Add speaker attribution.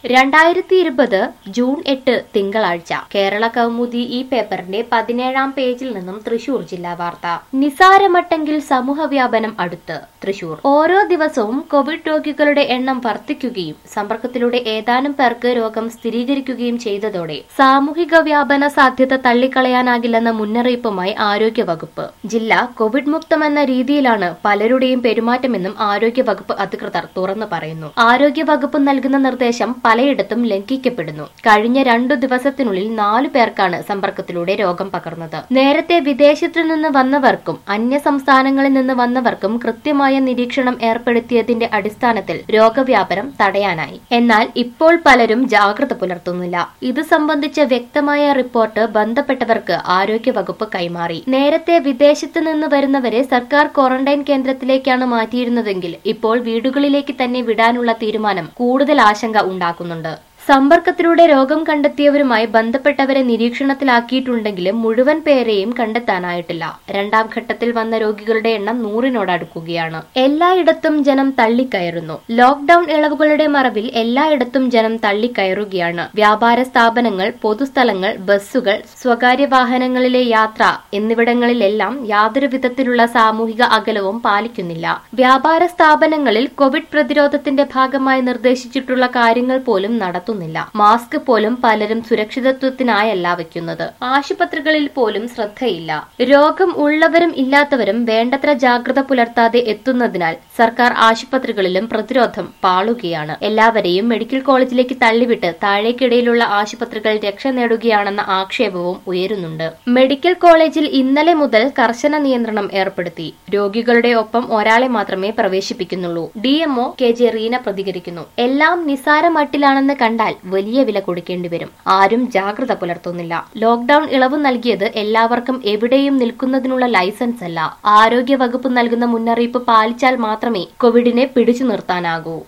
Speaker 1: രണ്ടായിരത്തി ഇരുപത് ജൂൺ എട്ട് തിങ്കളാഴ്ച കേരള കൗമുദി ഈ പേപ്പറിന്റെ പതിനേഴാം പേജിൽ നിന്നും തൃശൂർ ജില്ലാ വാർത്ത നിസാരമട്ടെങ്കിൽ സമൂഹ വ്യാപനം അടുത്ത് തൃശൂർ ഓരോ ദിവസവും കോവിഡ് രോഗികളുടെ എണ്ണം വർദ്ധിക്കുകയും സമ്പർക്കത്തിലൂടെ ഏതാനും പേർക്ക് രോഗം സ്ഥിരീകരിക്കുകയും ചെയ്തതോടെ സാമൂഹിക വ്യാപന സാധ്യത തള്ളിക്കളയാനാകില്ലെന്ന മുന്നറിയിപ്പുമായി ആരോഗ്യവകുപ്പ് ജില്ല കോവിഡ് മുക്തമെന്ന രീതിയിലാണ് പലരുടെയും പെരുമാറ്റമെന്നും ആരോഗ്യവകുപ്പ് അധികൃതർ തുറന്നു പറയുന്നു ആരോഗ്യവകുപ്പ് നൽകുന്ന നിർദ്ദേശം പലയിടത്തും ലംഘിക്കപ്പെടുന്നു കഴിഞ്ഞ രണ്ടു ദിവസത്തിനുള്ളിൽ നാലു പേർക്കാണ് സമ്പർക്കത്തിലൂടെ രോഗം പകർന്നത് നേരത്തെ വിദേശത്തു നിന്ന് വന്നവർക്കും അന്യ സംസ്ഥാനങ്ങളിൽ നിന്ന് വന്നവർക്കും കൃത്യമായ നിരീക്ഷണം ഏർപ്പെടുത്തിയതിന്റെ അടിസ്ഥാനത്തിൽ രോഗവ്യാപനം തടയാനായി എന്നാൽ ഇപ്പോൾ പലരും ജാഗ്രത പുലർത്തുന്നില്ല ഇത് സംബന്ധിച്ച വ്യക്തമായ റിപ്പോർട്ട് ബന്ധപ്പെട്ടവർക്ക് ആരോഗ്യവകുപ്പ് കൈമാറി നേരത്തെ വിദേശത്ത് നിന്ന് വരുന്നവരെ സർക്കാർ ക്വാറന്റൈൻ കേന്ദ്രത്തിലേക്കാണ് മാറ്റിയിരുന്നതെങ്കിൽ ഇപ്പോൾ വീടുകളിലേക്ക് തന്നെ വിടാനുള്ള തീരുമാനം കൂടുതൽ ആശങ്ക ഉണ്ടാക്കുന്നുണ്ട് സമ്പർക്കത്തിലൂടെ രോഗം കണ്ടെത്തിയവരുമായി ബന്ധപ്പെട്ടവരെ നിരീക്ഷണത്തിലാക്കിയിട്ടുണ്ടെങ്കിലും മുഴുവൻ പേരെയും കണ്ടെത്താനായിട്ടില്ല രണ്ടാം ഘട്ടത്തിൽ വന്ന രോഗികളുടെ എണ്ണം നൂറിനോടടുക്കുകയാണ് എല്ലായിടത്തും ജനം തള്ളിക്കയറുന്നു ലോക്ഡൌൺ ഇളവുകളുടെ മറവിൽ എല്ലായിടത്തും ജനം തള്ളിക്കയറുകയാണ് വ്യാപാര സ്ഥാപനങ്ങൾ പൊതുസ്ഥലങ്ങൾ ബസ്സുകൾ സ്വകാര്യ വാഹനങ്ങളിലെ യാത്ര എന്നിവിടങ്ങളിലെല്ലാം യാതൊരു വിധത്തിലുള്ള സാമൂഹിക അകലവും പാലിക്കുന്നില്ല വ്യാപാര സ്ഥാപനങ്ങളിൽ കോവിഡ് പ്രതിരോധത്തിന്റെ ഭാഗമായി നിർദ്ദേശിച്ചിട്ടുള്ള കാര്യങ്ങൾ പോലും നടത്തുന്നില്ല മാസ്ക് പോലും പലരും സുരക്ഷിതത്വത്തിനായല്ല വയ്ക്കുന്നത് ആശുപത്രികളിൽ പോലും ശ്രദ്ധയില്ല രോഗം ഉള്ളവരും ഇല്ലാത്തവരും വേണ്ടത്ര ജാഗ്രത പുലർത്താതെ എത്തുന്നതിനാൽ സർക്കാർ ആശുപത്രികളിലും പ്രതിരോധം പാളുകയാണ് എല്ലാവരെയും മെഡിക്കൽ കോളേജിലേക്ക് തള്ളിവിട്ട് താഴേക്കിടയിലുള്ള ആശുപത്രികൾ രക്ഷ നേടുകയാണെന്ന ആക്ഷേപവും ഉയരുന്നുണ്ട് മെഡിക്കൽ കോളേജിൽ ഇന്നലെ മുതൽ കർശന നിയന്ത്രണം ഏർപ്പെടുത്തി രോഗികളുടെ ഒപ്പം ഒരാളെ മാത്രമേ പ്രവേശിപ്പിക്കുന്നുള്ളൂ ഡിഎംഒ കെ ജെ റീന പ്രതികരിക്കുന്നു എല്ലാം നിസാര മട്ടിലാണെന്ന് കണ്ടാൽ വലിയ വില കൊടുക്കേണ്ടി വരും ആരും ജാഗ്രത പുലർത്തുന്നില്ല ലോക്ഡൌൺ ഇളവ് നൽകിയത് എല്ലാവർക്കും എവിടെയും നിൽക്കുന്നതിനുള്ള ലൈസൻസ് അല്ല ആരോഗ്യ വകുപ്പ് നൽകുന്ന മുന്നറിയിപ്പ് പാലിച്ചാൽ മാത്രമേ കോവിഡിനെ പിടിച്ചു നിർത്താനാകൂ